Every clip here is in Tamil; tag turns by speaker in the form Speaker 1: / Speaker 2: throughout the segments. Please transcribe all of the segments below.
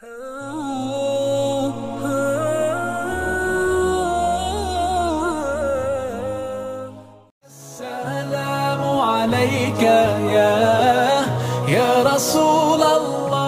Speaker 1: السلام عليك يا يا رسول الله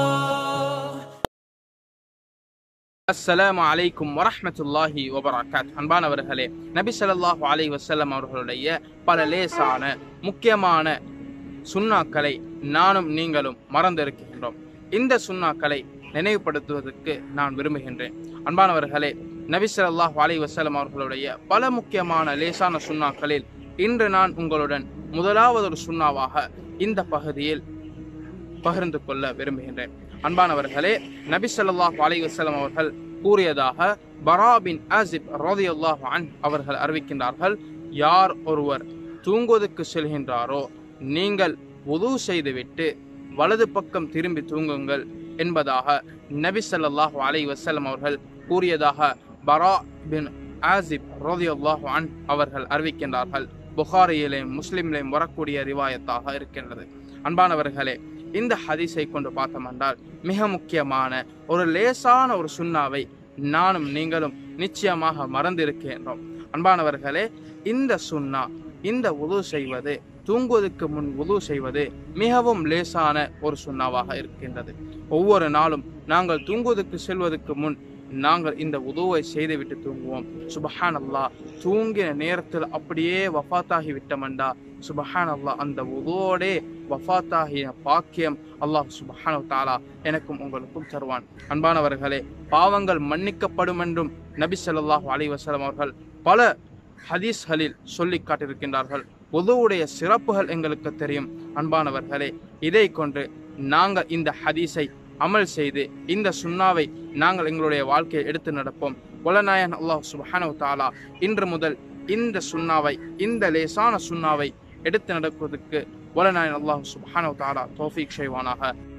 Speaker 2: அஸ்ஸலாமு அலைக்கும் வரஹ்மத்துல்லாஹி வபரகாத் அன்பானவர்களே நபி ஸல்லல்லாஹு அலைஹி வஸல்லம் அவர்களுடைய பல லேசான முக்கியமான சுன்னாக்களை நானும் நீங்களும் மறந்திருக்கின்றோம் இந்த சுன்னாக்களை நினைவுபடுத்துவதற்கு நான் விரும்புகின்றேன் அன்பானவர்களே நபி ஸல்லல்லாஹு அலைஹி வஸல்லம் அவர்களுடைய பல முக்கியமான லேசான சுன்னாக்களில் இன்று நான் உங்களுடன் முதலாவது ஒரு சுன்னாவாக இந்த பகுதியில் பகிர்ந்து கொள்ள விரும்புகின்றேன் அன்பானவர்களே நபி ஸல்லல்லாஹு அலைஹி வஸல்லம் அவர்கள் கூறியதாக பரா பின் ஆசிப் ரலியல்லாஹு அன் அவர்கள் அறிவிக்கின்றார்கள் யார் ஒருவர் தூங்குவதற்கு செல்கின்றாரோ நீங்கள் உது செய்துவிட்டு வலது பக்கம் திரும்பி தூங்குங்கள் என்பதாக நபி ஸல்லல்லாஹு அலைஹி வஸல்லம் அவர்கள் கூறியதாக பரா பின் ஆசிப் ரலியல்லாஹு அன் அவர்கள் அறிவிக்கின்றார்கள் புகாரியிலேயும் முஸ்லிம்லேயும் வரக்கூடிய ரிவாயத்தாக இருக்கின்றது அன்பானவர்களே இந்த ஹதீஸை கொண்டு பார்த்தோம் என்றால் மிக முக்கியமான ஒரு லேசான ஒரு சுண்ணாவை நானும் நீங்களும் நிச்சயமாக மறந்திருக்கின்றோம் அன்பானவர்களே இந்த சுண்ணா இந்த உது செய்வது தூங்குவதற்கு முன் உது செய்வது மிகவும் லேசான ஒரு சுண்ணாவாக இருக்கின்றது ஒவ்வொரு நாளும் நாங்கள் தூங்குவதற்கு செல்வதற்கு முன் நாங்கள் இந்த உதுவை செய்துவிட்டு தூங்குவோம் சுபஹான் அல்லாஹ் தூங்கின நேரத்தில் அப்படியே வஃபாத்தாகி விட்டமண்டா சுபஹான் அல்லாஹ் அந்த உதுவோடே வஃபாத்தாகிய பாக்கியம் அல்லாஹ் சுபஹானு தாலா எனக்கும் உங்களுக்கும் தருவான் அன்பானவர்களே பாவங்கள் மன்னிக்கப்படும் என்றும் நபி ஸல்லல்லாஹு அலைஹி வஸல்லம் அவர்கள் பல ஹதீஸ்களில் சொல்லி காட்டியிருக்கின்றார்கள் உதுவுடைய சிறப்புகள் எங்களுக்கு தெரியும் அன்பானவர்களே இதை கொண்டு நாங்கள் இந்த ஹதீஸை அமல் செய்து இந்த சுண்ணாவை நாங்கள் எங்களுடைய வாழ்க்கையை எடுத்து நடப்போம் வலநாயன் அல்லாஹ் சுபஹானு தாலா இன்று முதல் இந்த சுண்ணாவை இந்த லேசான சுண்ணாவை எடுத்து நடப்பதற்கு வலநாயன் அல்லாஹ் சுபஹானு தாலா தோஃபீக் செய்வானாக